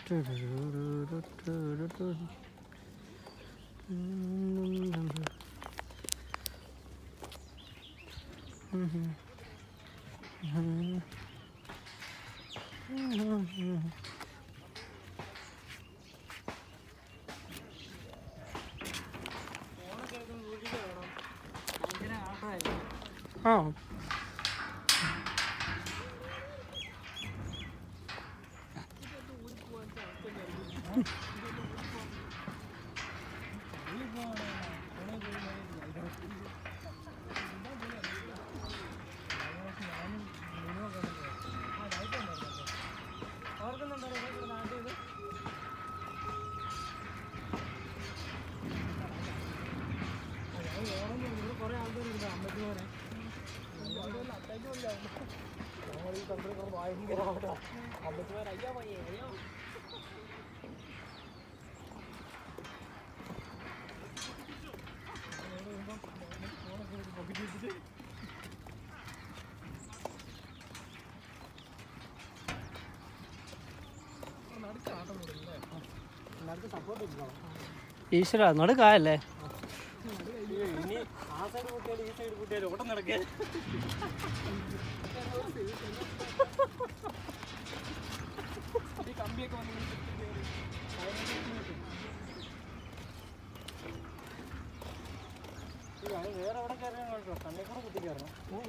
ആ ഈശ്വര നടുക്കായല്ലേ ഇനി ആ സൈഡ് കൂട്ടിയാലും ഈ സൈഡ് കൂട്ടിയാലും ഓട്ടം നടക്കാൻ ഈ കമ്പിയൊക്കെ വന്ന് വേറെ എവിടെ കയറാൻ കേട്ടോ കണ്ണേ കൂടെ കുത്തി കയറണം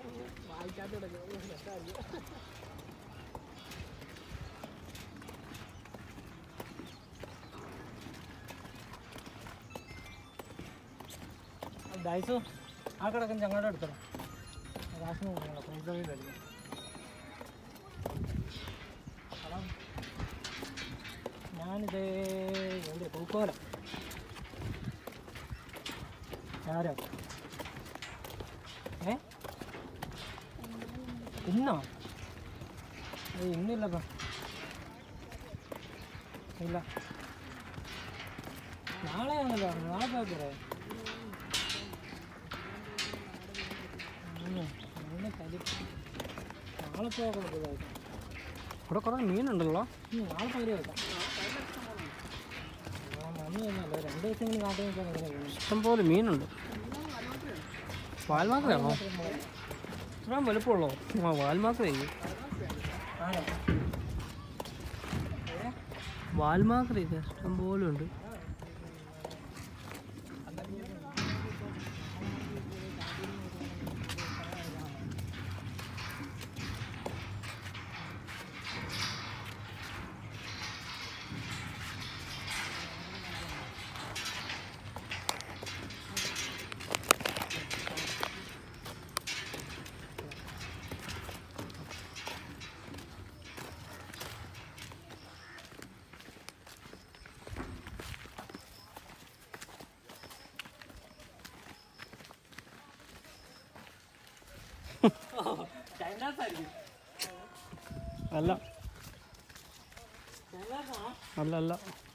ഡൈസു ആ കിടക്കുന്ന ചങ്ങാടെ എടുത്തണം കാശിന് കൊടുക്കണം പൈസ വീട് അടിക്കും ഞാനിത് എവിടെ പൂക്കോല ആരോ ഏ ഇന്നോ ഏയ് ഇന്നില്ലപ്പാ ഇല്ല നാളെയാണല്ലോ നാളെ പോയപ്പോഴേ നാളെ പോകണം ഇതായിട്ട് ഇവിടെ കുറേ മീനുണ്ടല്ലോ നാളെ പകരം വെക്കാം ആ മണി തന്നെയല്ലോ രണ്ട് ദിവസമെങ്കിലും കാട്ടി നിൽക്കാൻ എങ്ങനെ പോകും ഇഷ്ടംപോലെ മീനുണ്ട് വാൽമാക്രയാണോ ഇത്രയും വലുപ്പമുള്ളോ ആ വാൽമാക്രയായി ആണോ വാൽമാക്രയൊക്കെ ഇഷ്ടംപോലെ ഉണ്ട് അല്ല അല്ല അല്ല